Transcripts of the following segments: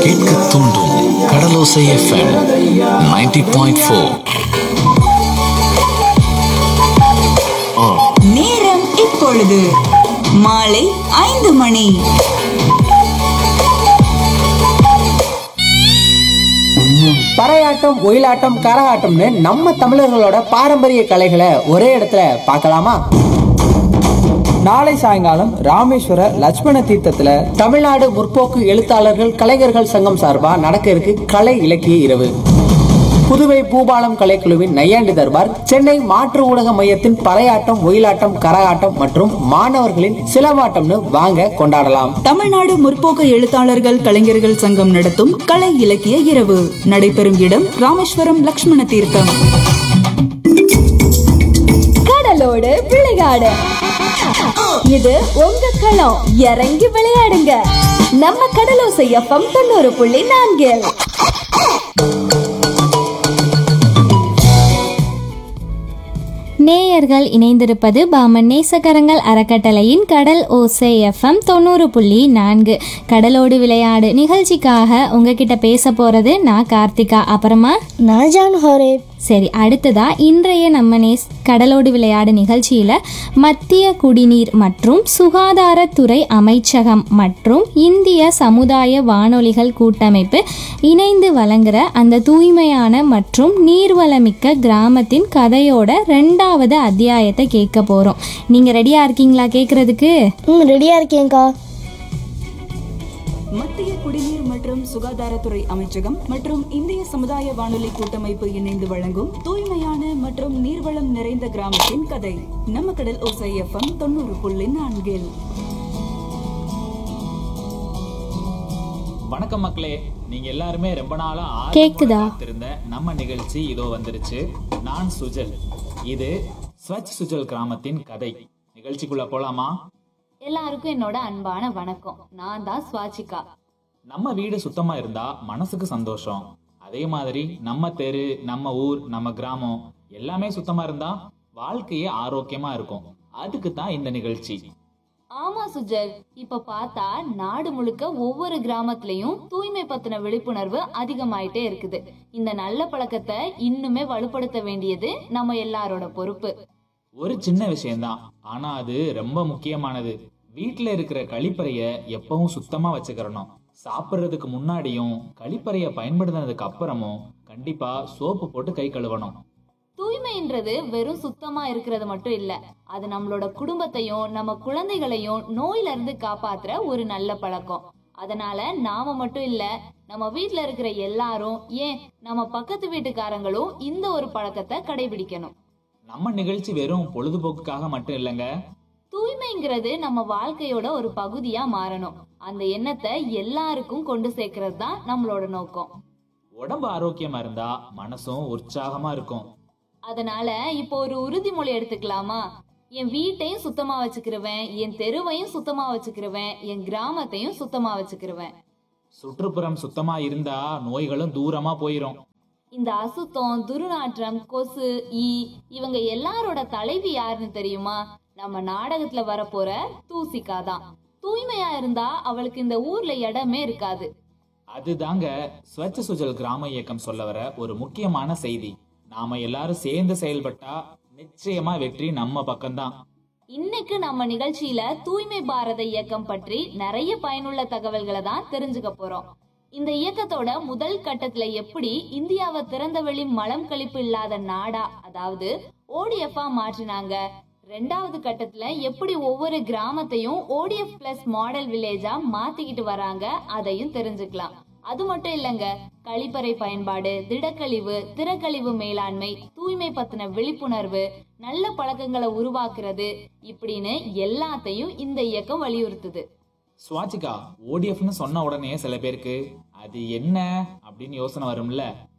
கேட்க தூண்டும் கடலோசை FM 90.4 point four நேரம் இப்பொழுது மாலை ஐந்து மணி பறையாட்டம் ஒயிலாட்டம் கரகாட்டம்னு நம்ம தமிழர்களோட பாரம்பரிய கலைகளை ஒரே இடத்துல பார்க்கலாமா நாளை சாயங்காலம் ராமேஸ்வர லட்சுமண தீர்த்தத்துல தமிழ்நாடு முற்போக்கு எழுத்தாளர்கள் கலைஞர்கள் சங்கம் சார்பா நடக்க இருக்கு கலை இலக்கிய இரவு புதுவை பூபாலம் கலைக்குழுவின் நையாண்டி தர்பார் சென்னை மாற்று ஊடக மையத்தின் பறையாட்டம் ஒயிலாட்டம் கரகாட்டம் மற்றும் மாணவர்களின் சிலம்பாட்டம்னு வாங்க கொண்டாடலாம் தமிழ்நாடு முற்போக்கு எழுத்தாளர்கள் கலைஞர்கள் சங்கம் நடத்தும் கலை இலக்கிய இரவு நடைபெறும் இடம் ராமேஸ்வரம் லக்ஷ்மண தீர்த்தம் கடலோடு விளையாடு இது உங்க களம் இறங்கி விளையாடுங்க நம்ம கடலோசை எஃப்எம் தொண்ணூறு புள்ளி நான்கில் நேயர்கள் இணைந்திருப்பது பாமன் நேசகரங்கள் அறக்கட்டளையின் கடல் ஓசை எஃப்எம் தொண்ணூறு புள்ளி நான்கு கடலோடு விளையாடு நிகழ்ச்சிக்காக உங்ககிட்ட பேச போறது நான் கார்த்திகா அப்புறமா நான் ஜான் ஹோரேப் சரி அடுத்ததா இன்றைய நம்ம நேஸ் கடலோடு விளையாடு நிகழ்ச்சியில மத்திய குடிநீர் மற்றும் சுகாதாரத்துறை அமைச்சகம் மற்றும் இந்திய சமுதாய வானொலிகள் கூட்டமைப்பு இணைந்து வழங்குற அந்த தூய்மையான மற்றும் நீர்வளமிக்க கிராமத்தின் கதையோட ரெண்டாவது அத்தியாயத்தை கேட்க போறோம் நீங்க ரெடியா இருக்கீங்களா கேட்கறதுக்கு ம் ரெடியா இருக்கேன்க்கா மத்திய குடிநீர் மற்றும் சுகாதாரத்துறை அமைச்சகம் மற்றும் இந்திய சமுதாய வானொலி கூட்டமைப்பு இணைந்து வழங்கும் தூய்மையான மற்றும் நீர்வளம் நிறைந்த கிராமத்தின் கதை நம்ம கடல் ஓசை எஃப்எம் தொண்ணூறு புள்ளி நான்கில் வணக்கம் மக்களே நீங்க எல்லாருமே ரொம்ப நாளா ஆர்வமோட கேக்குதா? காத்திருந்த நம்ம நிகழ்ச்சி இதோ வந்துருச்சு நான் சுஜல் இது ஸ்வச் சுஜல் கிராமத்தின் கதை நிகழ்ச்சிக்குள்ள போலாமா எல்லாருக்கும் என்னோட அன்பான வணக்கம் நான் தான் ஸ்வாச்சிகா நம்ம வீடு சுத்தமா இருந்தா மனசுக்கு சந்தோஷம் அதே மாதிரி நம்ம தெரு நம்ம ஊர் நம்ம கிராமம் எல்லாமே சுத்தமா இருந்தா வாழ்க்கையே ஆரோக்கியமா இருக்கும் அதுக்கு தான் இந்த நிகழ்ச்சி ஆமா சுஜல் இப்ப பார்த்தா நாடு முழுக்க ஒவ்வொரு கிராமத்துலயும் தூய்மை பத்தின விழிப்புணர்வு அதிகமாயிட்டே இருக்குது இந்த நல்ல பழக்கத்தை இன்னுமே வலுப்படுத்த வேண்டியது நம்ம எல்லாரோட பொறுப்பு ஒரு சின்ன விஷயம்தான் ஆனா அது ரொம்ப முக்கியமானது வீட்ல இருக்கிற கழிப்பறைய எப்பவும் சுத்தமா வச்சுக்கிறணும் சாப்பிடுறதுக்கு முன்னாடியும் கழிப்பறைய பயன்படுத்தினதுக்கு அப்புறமும் கண்டிப்பா சோப்பு போட்டு கை கழுவணும் தூய்மைன்றது வெறும் சுத்தமா இருக்கிறது மட்டும் இல்ல அது நம்மளோட குடும்பத்தையும் நம்ம குழந்தைகளையும் நோயில இருந்து காப்பாத்துற ஒரு நல்ல பழக்கம் அதனால நாம மட்டும் இல்ல நம்ம வீட்ல இருக்கிற எல்லாரும் ஏன் நம்ம பக்கத்து வீட்டுக்காரங்களும் இந்த ஒரு பழக்கத்தை கடைபிடிக்கணும் நம்ம நிகழ்ச்சி வெறும் பொழுதுபோக்குக்காக மட்டும் இல்லைங்க தூய்மைங்கிறது நம்ம வாழ்க்கையோட ஒரு பகுதியா மாறணும் அந்த எண்ணத்தை எல்லாருக்கும் கொண்டு சேர்க்கறது தான் நம்மளோட நோக்கம் உடம்பு ஆரோக்கியமா இருந்தா மனசும் உற்சாகமா இருக்கும் அதனால இப்போ ஒரு உறுதிமொழி எடுத்துக்கலாமா என் வீட்டையும் சுத்தமா வச்சுக்கிருவேன் என் தெருவையும் சுத்தமா வச்சுக்கிருவேன் என் கிராமத்தையும் சுத்தமா வச்சுக்கிருவேன் சுற்றுப்புறம் சுத்தமா இருந்தா நோய்களும் தூரமா போயிரும் இந்த அசுத்தம் துர்நாற்றம் கொசு ஈ இவங்க எல்லாரோட தலைவி யாருன்னு தெரியுமா நம்ம நாடகத்துல வரப்போற தூசிகா தான் தூய்மையா இருந்தா அவளுக்கு இந்த ஊர்ல இடமே இருக்காது அதுதாங்க ஸ்வச்ச சுஜல் கிராம இயக்கம் சொல்ல வர ஒரு முக்கியமான செய்தி நாம எல்லாரும் சேர்ந்து செயல்பட்டா நிச்சயமா வெற்றி நம்ம பக்கம்தான் இன்னைக்கு நம்ம நிகழ்ச்சியில தூய்மை பாரத இயக்கம் பற்றி நிறைய பயனுள்ள தகவல்களை தான் தெரிஞ்சுக்க போறோம் இந்த இயக்கத்தோட முதல் கட்டத்துல எப்படி இந்தியாவை திறந்தவெளி மலம் கழிப்பு இல்லாத நாடா அதாவது ஓடிஎஃப்ஆ மாற்றினாங்க ரெண்டாவது கட்டத்துல எப்படி ஒவ்வொரு கிராமத்தையும் ஓடிஎஃப் பிளஸ் மாடல் வில்லேஜா மாத்திக்கிட்டு வராங்க அதையும் தெரிஞ்சுக்கலாம் அது மட்டும் இல்லங்க கழிப்பறை பயன்பாடு திடக்கழிவு திறக்கழிவு மேலாண்மை தூய்மை பத்தின விழிப்புணர்வு நல்ல பழக்கங்களை உருவாக்குறது இப்படின்னு எல்லாத்தையும் இந்த இயக்கம் வலியுறுத்துது ஸ்வாச்சிகா ஓடிஎஃப்னு சொன்ன உடனே சில பேருக்கு அது என்ன அப்படின்னு யோசனை வரும்ல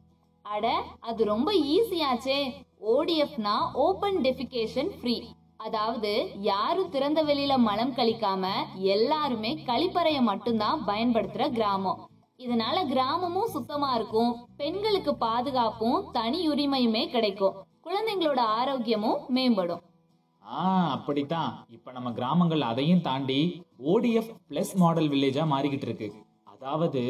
அட அது ரொம்ப ஈஸியாச்சே ஓடிஎஃப்னா ஓபன் டெஃபிகேஷன் ஃப்ரீ அதாவது யாரும் திறந்த வெளியில மலம் கழிக்காம எல்லாருமே கழிப்பறைய மட்டும்தான் பயன்படுத்துற கிராமம் இதனால கிராமமும் சுத்தமா இருக்கும் பெண்களுக்கு பாதுகாப்பும் தனி உரிமையுமே கிடைக்கும் குழந்தைங்களோட ஆரோக்கியமும் மேம்படும் ஆ அப்படித்தான் இப்ப நம்ம கிராமங்கள் அதையும் தாண்டி ஓடிஎஃப் பிளஸ் மாடல் வில்லேஜா மாறிக்கிட்டு இருக்கு அதாவது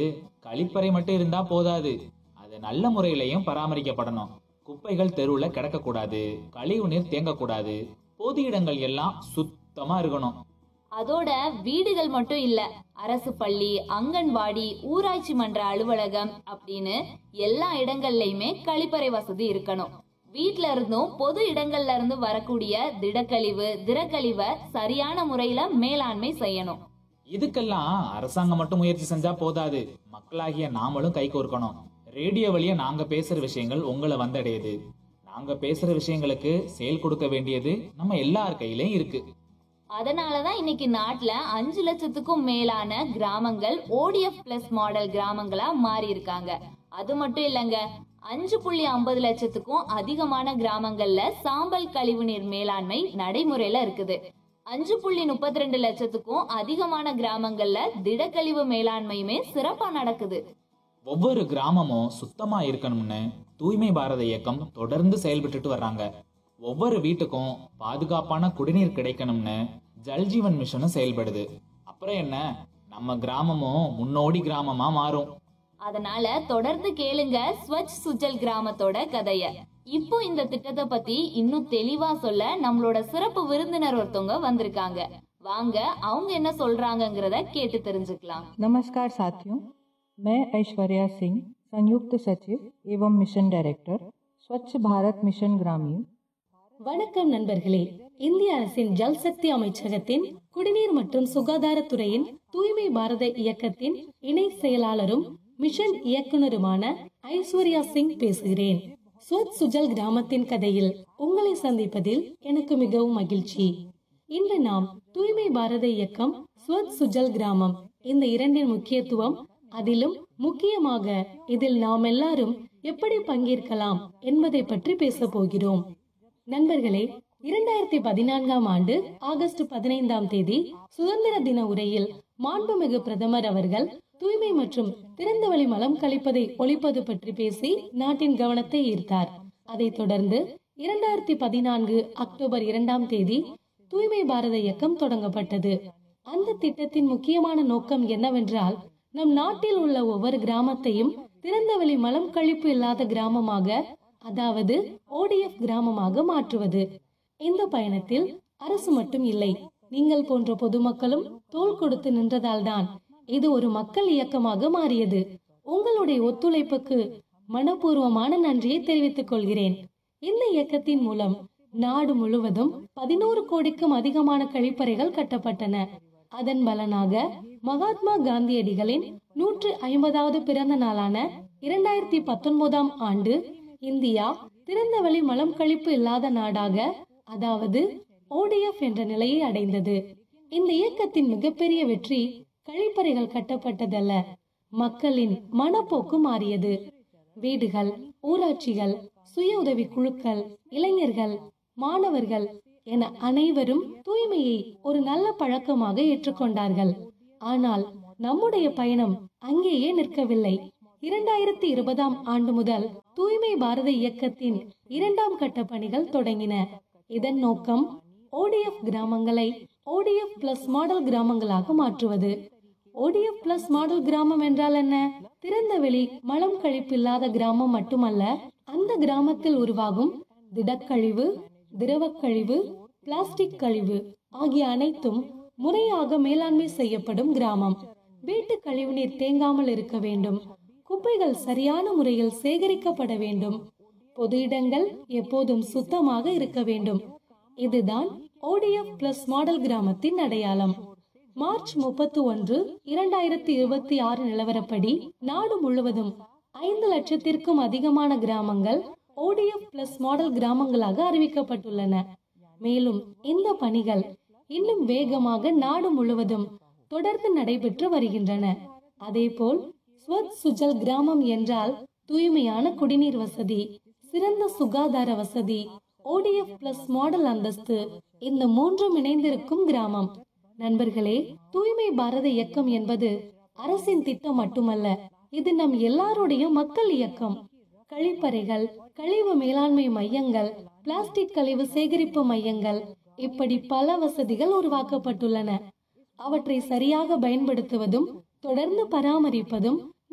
கழிப்பறை மட்டும் இருந்தா போதாது அது நல்ல முறையிலையும் பராமரிக்கப்படணும் குப்பைகள் தெருவுல கிடக்கக்கூடாது கழிவு நீர் தேங்கக்கூடாது பொது இடங்கள் எல்லாம் சுத்தமா இருக்கணும் அதோட வீடுகள் மட்டும் இல்ல அரசு பள்ளி அங்கன்வாடி ஊராட்சி மன்ற அலுவலகம் அப்படின்னு எல்லா இடங்கள்லயுமே கழிப்பறை வசதி இருக்கணும் வீட்ல இருந்தும் பொது இடங்கள்ல இருந்து வரக்கூடிய திடக்கழிவு திடக்கழிவை சரியான முறையில மேலாண்மை செய்யணும் இதுக்கெல்லாம் அரசாங்கம் மட்டும் முயற்சி செஞ்சா போதாது மக்களாகிய நாமளும் கை கோர்க்கணும் ரேடியோ வழியா நாங்க பேசுற விஷயங்கள் உங்களை வந்தடையுது நாங்க பேசுற விஷயங்களுக்கு செயல் கொடுக்க வேண்டியது நம்ம எல்லார் கையிலயும் இருக்கு அதனாலதான் இன்னைக்கு நாட்டுல அஞ்சு லட்சத்துக்கும் மேலான கிராமங்கள் ஓடிஎஃப் பிளஸ் மாடல் கிராமங்களா மாறி இருக்காங்க அது மட்டும் இல்லங்க அஞ்சு புள்ளி ஐம்பது லட்சத்துக்கும் அதிகமான கிராமங்கள்ல சாம்பல் கழிவுநீர் மேலாண்மை நடைமுறையில இருக்குது அஞ்சு புள்ளி முப்பத்தி ரெண்டு லட்சத்துக்கும் அதிகமான கிராமங்கள்ல திடக்கழிவு மேலாண்மையுமே சிறப்பா நடக்குது ஒவ்வொரு கிராமமும் சுத்தமா இருக்கணும்னு தூய்மை பாரத இயக்கம் தொடர்ந்து செயல்பட்டுட்டு வர்றாங்க ஒவ்வொரு வீட்டுக்கும் பாதுகாப்பான குடிநீர் கிடைக்கணும்னு ஜல்ஜீவன் மிஷனும் செயல்படுது அப்புறம் என்ன நம்ம கிராமமும் முன்னோடி கிராமமா மாறும் அதனால தொடர்ந்து கேளுங்க ஸ்வச் சுஜல் கிராமத்தோட கதைய இப்போ இந்த திட்டத்தை பத்தி இன்னும் தெளிவா சொல்ல நம்மளோட சிறப்பு விருந்தினர் ஒருத்தவங்க வந்திருக்காங்க வாங்க அவங்க என்ன சொல்றாங்கங்கிறத கேட்டு தெரிஞ்சுக்கலாம் नमस्कार साथियों मैं ऐश्वर्या सिंह संयुक्त सचिव एवं मिशन डायरेक्टर स्वच्छ भारत मिशन ग्रामीण வணக்கம் நண்பர்களே இந்திய அரசின் ஜல் சக்தி அமைச்சகத்தின் குடிநீர் மற்றும் சுகாதாரத்துறையின் தூய்மை பாரத இயக்கத்தின் இணை செயலாளரும் மிஷன் இயக்குனருமான ஐஸ்வர்யா சிங் பேசுகிறேன் ஸ்வச் சுஜல் கிராமத்தின் கதையில் உங்களை சந்திப்பதில் எனக்கு மிகவும் மகிழ்ச்சி இன்று நாம் தூய்மை பாரத இயக்கம் ஸ்வச் சுஜல் கிராமம் இந்த இரண்டின் முக்கியத்துவம் அதிலும் முக்கியமாக இதில் நாம் எல்லாரும் எப்படி பங்கேற்கலாம் என்பதை பற்றி பேச போகிறோம் நண்பர்களே இரண்டாயிரத்தி பதினான்காம் ஆண்டு ஆகஸ்ட் பதினைந்தாம் தேதி சுதந்திர தின உரையில் மாண்புமிகு பிரதமர் அவர்கள் தூய்மை மற்றும் திறந்தவெளி மலம் கழிப்பதை ஒழிப்பது பற்றி பேசி நாட்டின் கவனத்தை ஈர்த்தார் அதைத் தொடர்ந்து இரண்டாயிரத்தி பதினான்கு அக்டோபர் இரண்டாம் தேதி தூய்மை பாரத இயக்கம் தொடங்கப்பட்டது அந்த திட்டத்தின் முக்கியமான நோக்கம் என்னவென்றால் நம் நாட்டில் உள்ள ஒவ்வொரு கிராமத்தையும் திறந்தவெளி மலம் கழிப்பு இல்லாத கிராமமாக அதாவது ஓடிஎஃப் கிராமமாக மாற்றுவது இந்த பயணத்தில் அரசு மட்டும் இல்லை நீங்கள் போன்ற பொதுமக்களும் தோள் கொடுத்து நின்றதால்தான் இது ஒரு மக்கள் இயக்கமாக மாறியது உங்களுடைய ஒத்துழைப்புக்கு மனப்பூர்வமான நன்றியை தெரிவித்துக் கொள்கிறேன் இந்த இயக்கத்தின் மூலம் நாடு முழுவதும் பதினோரு கோடிக்கும் அதிகமான கழிப்பறைகள் கட்டப்பட்டன அதன் பலனாக மகாத்மா காந்தியடிகளின் நூற்று ஐம்பதாவது பிறந்த நாளான இரண்டாயிரத்தி பத்தொன்பதாம் ஆண்டு இந்தியா திறந்தவெளி மலம் கழிப்பு இல்லாத நாடாக அதாவது ஓடிஎஃப் என்ற நிலையை அடைந்தது இந்த இயக்கத்தின் மிகப்பெரிய வெற்றி கழிப்பறைகள் கட்டப்பட்டதல்ல மக்களின் மனப்போக்கு மாறியது வீடுகள் ஊராட்சிகள் சுய உதவி குழுக்கள் இளைஞர்கள் மாணவர்கள் என அனைவரும் தூய்மையை ஒரு நல்ல பழக்கமாக ஏற்றுக்கொண்டார்கள் ஆனால் நம்முடைய பயணம் அங்கேயே நிற்கவில்லை இரண்டாயிரத்தி இருபதாம் ஆண்டு முதல் தூய்மை பாரத இயக்கத்தின் இரண்டாம் கட்ட பணிகள் தொடங்கின இதன் நோக்கம் ஓடிஎஃப் கிராமங்களை ஓடிஎஃப் பிளஸ் மாடல் கிராமங்களாக மாற்றுவது ஓடிஎஃப் பிளஸ் மாடல் கிராமம் என்றால் என்ன திறந்தவெளி மலம் கழிப்பு இல்லாத கிராமம் மட்டுமல்ல அந்த கிராமத்தில் உருவாகும் திடக்கழிவு திரவக் கழிவு பிளாஸ்டிக் கழிவு ஆகிய அனைத்தும் முறையாக மேலாண்மை செய்யப்படும் கிராமம் வீட்டு கழிவுநீர் தேங்காமல் இருக்க வேண்டும் குப்பைகள் சரியான முறையில் சேகரிக்கப்பட வேண்டும் பொது இடங்கள் எப்போதும் சுத்தமாக இருக்க வேண்டும் இதுதான் ஓடிஎஃப் பிளஸ் மாடல் கிராமத்தின் அடையாளம் மார்ச் முப்பத்தி ஒன்று இரண்டாயிரத்தி இருபத்தி ஆறு நிலவரப்படி நாடு முழுவதும் ஐந்து லட்சத்திற்கும் அதிகமான கிராமங்கள் ஓடிஎஃப் பிளஸ் மாடல் கிராமங்களாக அறிவிக்கப்பட்டுள்ளன மேலும் இந்த பணிகள் இன்னும் வேகமாக நாடு முழுவதும் தொடர்ந்து நடைபெற்று வருகின்றன அதேபோல் ஸ்வச் சுஜல் கிராமம் என்றால் தூய்மையான குடிநீர் வசதி சிறந்த சுகாதார வசதி ஓடிஎஃப் பிளஸ் மாடல் அந்தஸ்து இந்த மூன்றும் இணைந்திருக்கும் கிராமம் நண்பர்களே தூய்மை பாரத இயக்கம் என்பது அரசின் திட்டம் மட்டுமல்ல இது நம் எல்லாருடைய மக்கள் இயக்கம் கழிப்பறைகள் கழிவு மேலாண்மை மையங்கள் பிளாஸ்டிக் கழிவு சேகரிப்பு மையங்கள் இப்படி பல வசதிகள் உருவாக்கப்பட்டுள்ளன அவற்றை சரியாக பயன்படுத்துவதும் தொடர்ந்து பராமரிப்பதும்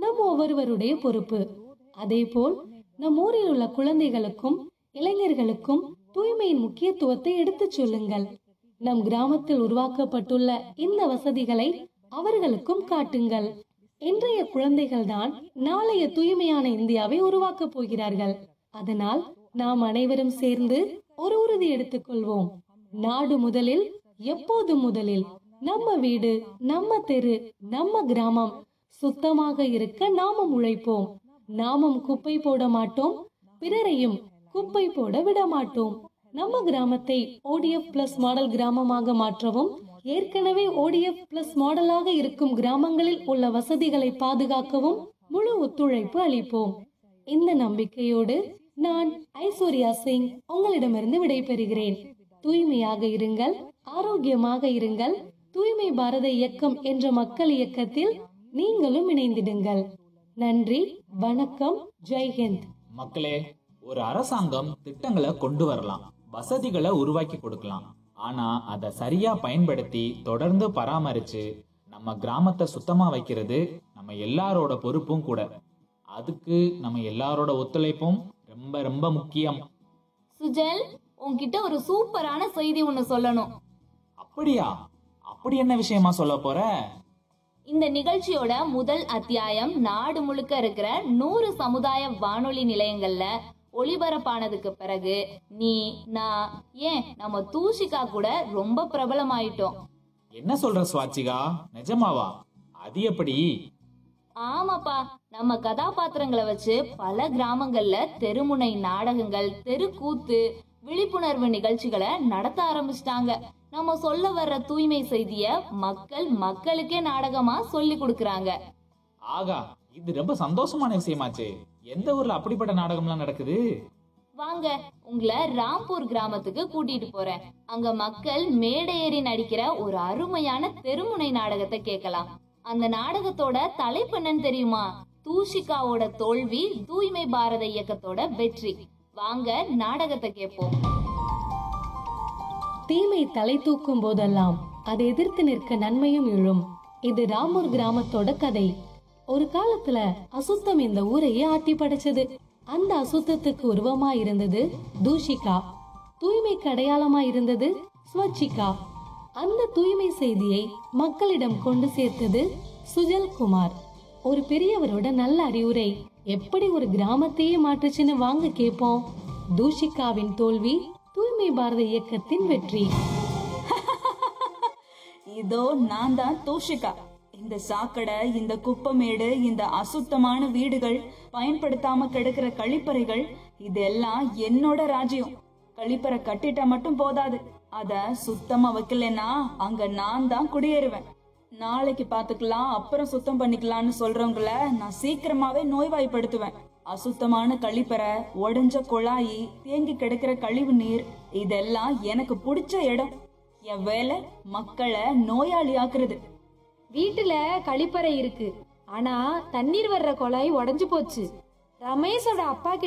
நம் ஒவ்வொருவருடைய பொறுப்பு அதேபோல் நம் ஊரில் உள்ள குழந்தைகளுக்கும் இளைஞர்களுக்கும் தூய்மையின் முக்கியத்துவத்தை எடுத்துச் சொல்லுங்கள் நம் கிராமத்தில் உருவாக்கப்பட்டுள்ள இந்த வசதிகளை அவர்களுக்கும் காட்டுங்கள் இன்றைய குழந்தைகள் தான் நாளைய தூய்மையான இந்தியாவை உருவாக்கப் போகிறார்கள் அதனால் நாம் அனைவரும் சேர்ந்து ஒரு உறுதி எடுத்துக்கொள்வோம் நாடு முதலில் எப்போது முதலில் நம்ம வீடு நம்ம தெரு நம்ம கிராமம் சுத்தமாக இருக்க நாமும் உழைப்போம் நாமும் குப்பை போட மாட்டோம் பிறரையும் குப்பை போட விட மாட்டோம் நம்ம கிராமத்தை ஓடிஎஃப் பிளஸ் மாடல் கிராமமாக மாற்றவும் ஏற்கனவே ஓடிஎஃப் பிளஸ் மாடலாக இருக்கும் கிராமங்களில் உள்ள வசதிகளை பாதுகாக்கவும் முழு ஒத்துழைப்பு அளிப்போம் இந்த நம்பிக்கையோடு நான் ஐஸ்வர்யா சிங் உங்களிடமிருந்து விடைபெறுகிறேன் தூய்மையாக இருங்கள் ஆரோக்கியமாக இருங்கள் தூய்மை பாரத இயக்கம் என்ற மக்கள் இயக்கத்தில் நீங்களும் இணைந்திடுங்கள் நன்றி வணக்கம் ஜெய்ஹிந்த் மக்களே ஒரு அரசாங்கம் திட்டங்களை கொண்டு வரலாம் வசதிகளை உருவாக்கி கொடுக்கலாம் ஆனா அதை சரியா பயன்படுத்தி தொடர்ந்து பராமரிச்சு நம்ம கிராமத்தை சுத்தமா வைக்கிறது நம்ம எல்லாரோட பொறுப்பும் கூட அதுக்கு நம்ம எல்லாரோட ஒத்துழைப்பும் ரொம்ப ரொம்ப முக்கியம் சுஜல் உன்கிட்ட ஒரு சூப்பரான செய்தி ஒண்ணு சொல்லணும் அப்படியா அப்படி என்ன விஷயமா சொல்ல போற இந்த நிகழ்ச்சியோட முதல் அத்தியாயம் நாடு முழுக்க இருக்கிற நூறு சமுதாய வானொலி நிலையங்கள்ல ஒளிபரப்பானதுக்கு பிறகு நீ நான் ஏன் நம்ம தூஷிகா கூட ரொம்ப பிரபலமாயிட்டோம் என்ன சொல்ற சுவாச்சிகா நிஜமாவா அது எப்படி ஆமாப்பா நம்ம கதாபாத்திரங்களை வச்சு பல கிராமங்கள்ல தெருமுனை நாடகங்கள் தெருக்கூத்து விழிப்புணர்வு நிகழ்ச்சிகளை நடத்த ஆரம்பிச்சிட்டாங்க நம்ம சொல்ல வர்ற தூய்மை செய்திய மக்கள் மக்களுக்கே நாடகமா சொல்லி கொடுக்கறாங்க ஆகா இது ரொம்ப சந்தோஷமான விஷயமாச்சே எந்த ஊர்ல அப்படிப்பட்ட நாடகம்லாம் நடக்குது வாங்க உங்களை ராம்பூர் கிராமத்துக்கு கூட்டிட்டு போறேன் அங்க மக்கள் மேடை ஏறி நடிக்கிற ஒரு அருமையான தெருமுனை நாடகத்தை கேட்கலாம் அந்த நாடகத்தோட தலைப்பு என்னன்னு தெரியுமா தூஷிகாவோட தோல்வி தூய்மை பாரத இயக்கத்தோட வெற்றி வாங்க நாடகத்தை கேட்போம் தீமை தலை தூக்கும் போதெல்லாம் அதை எதிர்த்து நிற்க நன்மையும் எழும் இது ராமூர் கிராமத்தோட கதை ஒரு காலத்துல அசுத்தம் இந்த ஊரையே ஆட்டி படைச்சது அந்த அசுத்தத்துக்கு உருவமா இருந்தது தூஷிகா தூய்மைக்கு அடையாளமா இருந்தது ஸ்வச்சிகா அந்த தூய்மை செய்தியை மக்களிடம் கொண்டு சேர்த்தது சுஜல் குமார் ஒரு பெரியவரோட நல்ல அறிவுரை எப்படி ஒரு கிராமத்தையே மாற்றுச்சுன்னு வாங்க கேட்போம் தூஷிகாவின் தோல்வி தூய்மை பாரத இயக்கத்தின் வெற்றி இதோ நான் தான் தோஷிகா இந்த சாக்கடை இந்த குப்பமேடு இந்த அசுத்தமான வீடுகள் பயன்படுத்தாம கிடக்கிற கழிப்பறைகள் இதெல்லாம் என்னோட ராஜ்யம் கழிப்பறை கட்டிட்டா மட்டும் போதாது அத சுத்தமா வைக்கலன்னா அங்க நான் தான் குடியேறுவேன் நாளைக்கு பாத்துக்கலாம் அப்புறம் சுத்தம் பண்ணிக்கலாம்னு சொல்றவங்கள நான் சீக்கிரமாவே நோய்வாய்ப்படுத்துவேன் அசுத்தமான கழிப்பறை உடைஞ்ச குழாயி தேங்கி கிடக்கிற கழிவு நீர் இதெல்லாம் எனக்கு பிடிச்ச இடம் என் வேலை மக்களை நோயாளி ஆக்குறது வீட்டுல கழிப்பறை இருக்கு ஆனா தண்ணீர் வர்ற குழாய் உடைஞ்சு போச்சு ரமேஷோட அப்பா கிட்ட